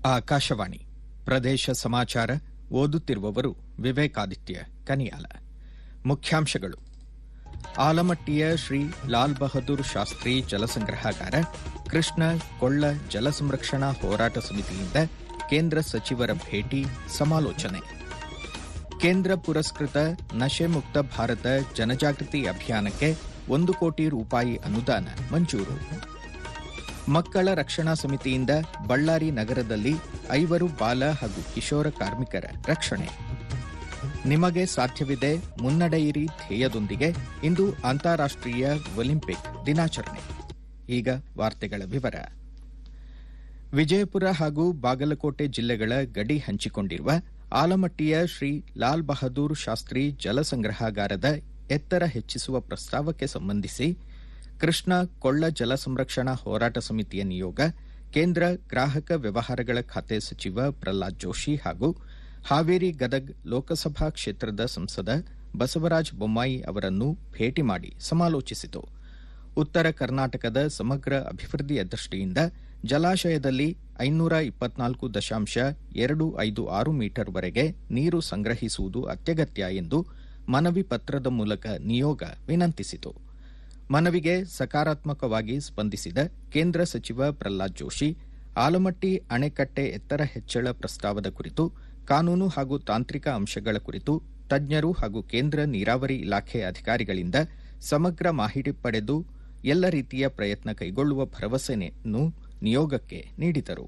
ಆಕಾಶವಾಣಿ ಪ್ರದೇಶ ಸಮಾಚಾರ ಓದುತ್ತಿರುವವರು ವಿವೇಕಾದಿತ್ಯ ಕನಿಯಾಲ ಮುಖ್ಯಾಂಶಗಳು ಆಲಮಟ್ಟಿಯ ಶ್ರೀ ಲಾಲ್ ಬಹದ್ದೂರ್ ಶಾಸ್ತ್ರಿ ಜಲಸಂಗ್ರಹಾಗಾರ ಕೃಷ್ಣ ಕೊಳ್ಳ ಜಲ ಸಂರಕ್ಷಣಾ ಹೋರಾಟ ಸಮಿತಿಯಿಂದ ಕೇಂದ್ರ ಸಚಿವರ ಭೇಟಿ ಸಮಾಲೋಚನೆ ಕೇಂದ್ರ ಪುರಸ್ಕೃತ ನಶೆ ಮುಕ್ತ ಭಾರತ ಜನಜಾಗೃತಿ ಅಭಿಯಾನಕ್ಕೆ ಒಂದು ಕೋಟಿ ರೂಪಾಯಿ ಅನುದಾನ ಮಂಜೂರು ಮಕ್ಕಳ ರಕ್ಷಣಾ ಸಮಿತಿಯಿಂದ ಬಳ್ಳಾರಿ ನಗರದಲ್ಲಿ ಐವರು ಬಾಲ ಹಾಗೂ ಕಿಶೋರ ಕಾರ್ಮಿಕರ ರಕ್ಷಣೆ ನಿಮಗೆ ಸಾಧ್ಯವಿದೆ ಮುನ್ನಡೆಯಿರಿ ಧ್ಯೇಯದೊಂದಿಗೆ ಇಂದು ಅಂತಾರಾಷ್ಟ್ರೀಯ ಒಲಿಂಪಿಕ್ ದಿನಾಚರಣೆ ಈಗ ವಾರ್ತೆಗಳ ವಿವರ ವಿಜಯಪುರ ಹಾಗೂ ಬಾಗಲಕೋಟೆ ಜಿಲ್ಲೆಗಳ ಗಡಿ ಹಂಚಿಕೊಂಡಿರುವ ಆಲಮಟ್ಟಿಯ ಶ್ರೀ ಲಾಲ್ ಬಹದ್ದೂರ್ ಶಾಸ್ತ್ರಿ ಜಲಸಂಗ್ರಹಾಗಾರದ ಎತ್ತರ ಹೆಚ್ಚಿಸುವ ಪ್ರಸ್ತಾವಕ್ಕೆ ಸಂಬಂಧಿಸಿ ಕೃಷ್ಣ ಕೊಳ್ಳ ಜಲ ಸಂರಕ್ಷಣಾ ಹೋರಾಟ ಸಮಿತಿಯ ನಿಯೋಗ ಕೇಂದ್ರ ಗ್ರಾಹಕ ವ್ಯವಹಾರಗಳ ಖಾತೆ ಸಚಿವ ಪ್ರಹ್ಲಾದ್ ಜೋಶಿ ಹಾಗೂ ಹಾವೇರಿ ಗದಗ್ ಲೋಕಸಭಾ ಕ್ಷೇತ್ರದ ಸಂಸದ ಬಸವರಾಜ ಬೊಮ್ಮಾಯಿ ಅವರನ್ನು ಭೇಟಿ ಮಾಡಿ ಸಮಾಲೋಚಿಸಿತು ಉತ್ತರ ಕರ್ನಾಟಕದ ಸಮಗ್ರ ಅಭಿವೃದ್ಧಿಯ ದೃಷ್ಟಿಯಿಂದ ಜಲಾಶಯದಲ್ಲಿ ಐನೂರ ಇಪ್ಪತ್ನಾಲ್ಕು ದಶಾಂಶ ಎರಡು ಐದು ಆರು ಮೀಟರ್ ವರೆಗೆ ನೀರು ಸಂಗ್ರಹಿಸುವುದು ಅತ್ಯಗತ್ಯ ಎಂದು ಮನವಿ ಪತ್ರದ ಮೂಲಕ ನಿಯೋಗ ವಿನಂತಿಸಿತು ಮನವಿಗೆ ಸಕಾರಾತ್ಮಕವಾಗಿ ಸ್ಪಂದಿಸಿದ ಕೇಂದ್ರ ಸಚಿವ ಪ್ರಹ್ಲಾದ್ ಜೋಶಿ ಆಲಮಟ್ಟಿ ಅಣೆಕಟ್ಟೆ ಎತ್ತರ ಹೆಚ್ಚಳ ಪ್ರಸ್ತಾವದ ಕುರಿತು ಕಾನೂನು ಹಾಗೂ ತಾಂತ್ರಿಕ ಅಂಶಗಳ ಕುರಿತು ತಜ್ಞರು ಹಾಗೂ ಕೇಂದ್ರ ನೀರಾವರಿ ಇಲಾಖೆ ಅಧಿಕಾರಿಗಳಿಂದ ಸಮಗ್ರ ಮಾಹಿತಿ ಪಡೆದು ಎಲ್ಲ ರೀತಿಯ ಪ್ರಯತ್ನ ಕೈಗೊಳ್ಳುವ ಭರವಸೆಯನ್ನು ನಿಯೋಗಕ್ಕೆ ನೀಡಿದರು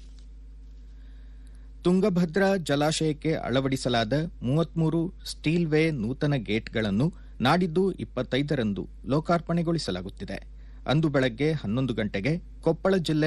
ತುಂಗಭದ್ರಾ ಜಲಾಶಯಕ್ಕೆ ಅಳವಡಿಸಲಾದ ಮೂವತ್ಮೂರು ಸ್ಟೀಲ್ ವೇ ನೂತನ ಗೇಟ್ಗಳನ್ನು ನಾಡಿದ್ದು ಇಪ್ಪತ್ತೈದರಂದು ಲೋಕಾರ್ಪಣೆಗೊಳಿಸಲಾಗುತ್ತಿದೆ ಅಂದು ಬೆಳಗ್ಗೆ ಹನ್ನೊಂದು ಗಂಟೆಗೆ ಕೊಪ್ಪಳ ಜಿಲ್ಲೆ